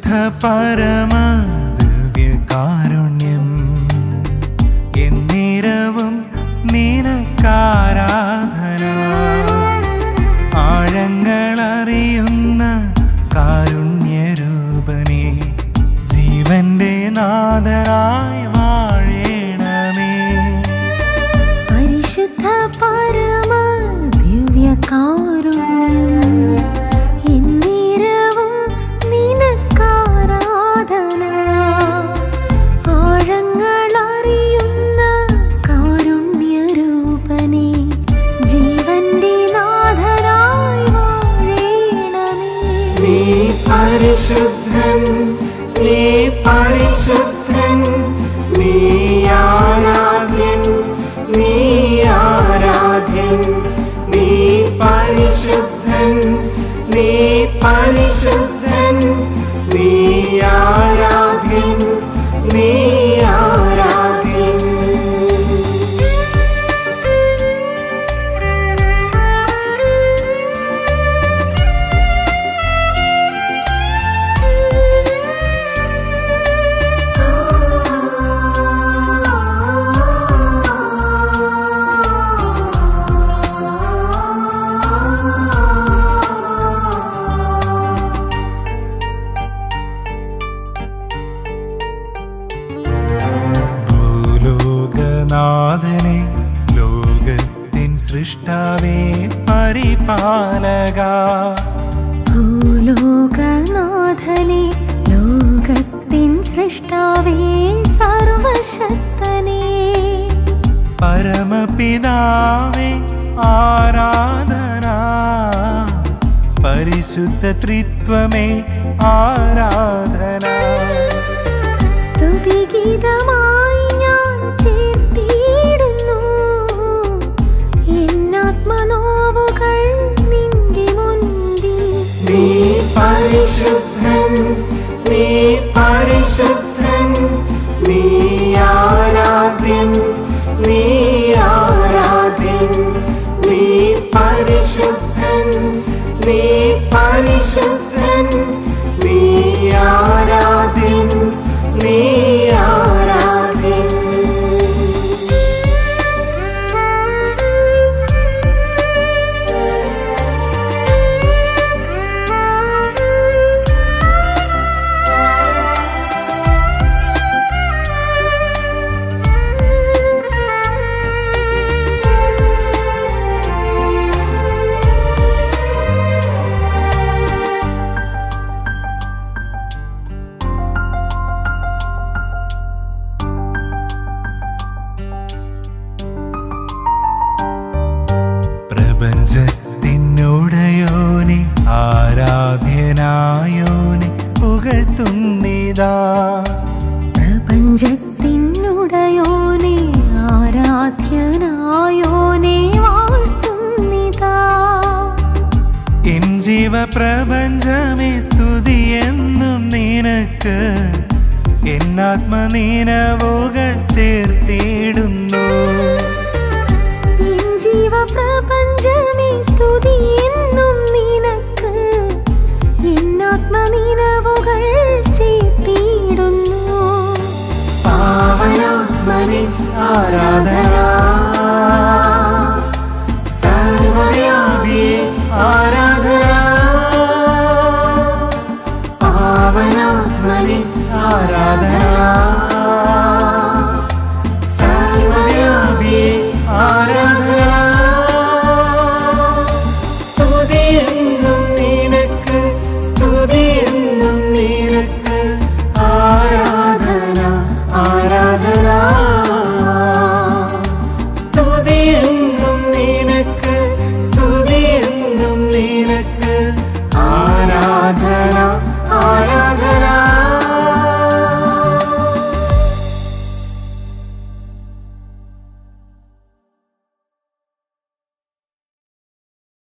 പരമ ദിവ്യകാരുണ്യം എന്നേരവും നിനക്കാരാധന ആഴങ്ങളറിയുന്ന കാരുണ്യരൂപനെ ജീവന്റെ നാഥനായി വാഴേണമേ പരിശുദ്ധ പരമ ദിവ്യകാരുണ്യം എന്നേരവും നിനക്കാരാധന ആഴങ്ങളറിയുന്ന കാരുണ്യരൂപനെ ജീവന്റെ നാഥനായി വാഴേണമേ നീ പരിശുദ്ധൻ നീ പരിശുദ്ധൻ നീ ആരാധ്യൻ നീ ആരാധ്യൻ നീ പരിശുദ്ധൻ നീ പരിശുദ്ധൻ നീ ആരാധ്യൻ നീ ആരാധ്യൻ ഭൂലോകനാഥനെ ലോകത്തിൻ സൃഷ്ടാവേ പരിപാലക ഭൂലോകനാഥനെ ലോകത്തിൻ സൃഷ്ടാവേ സർവശക്തനേ പരമപിതാവേ ആരാധന പരിശുദ്ധ ത്രിത്വമേ ആരാധന സ്തുതിഗീതമായി ഞാൻ ചേർത്തിടുന്നു എന്നാത്മനോവുകൾ നിന്റെ മുൻപിൽ നീ പരിശുദ്ധൻ നീ പരിശുദ്ധൻ നീ ആരാധ്യൻ നീ ആരാധ്യൻ നീ പരിശുദ്ധൻ നീ പരിശുദ്ധൻ നീ ആരാധ്യൻ നീ ആരാധ്യൻ പ്രപഞ്ചത്തിനുടയോനെ ആരാധ്യനായോനെ പുകഴ്ത്തുന്നിതാ പ്രപഞ്ചത്തിനുടയോനെ ആരാധ്യനായോനെ വാഴ്ത്തുന്നിതാ എൻ ജീവ പ്രപഞ്ചമേ സ്തുതിയെന്നും നിനക്ക് എന്നാത്മനീനവുകൾ ചേർത്തിടുന്നു എൻ ജീവപ്രപഞ്ചമേ സ്തുതി എന്നും നിനക്ക് എന്നാത്മനിനവുകൾ ചേർത്തിടുന്നു പാവനാത്മനി ആരാധന സർവവ്യാപിയെ ആരാധന പാവനാത്മനി ആരാധന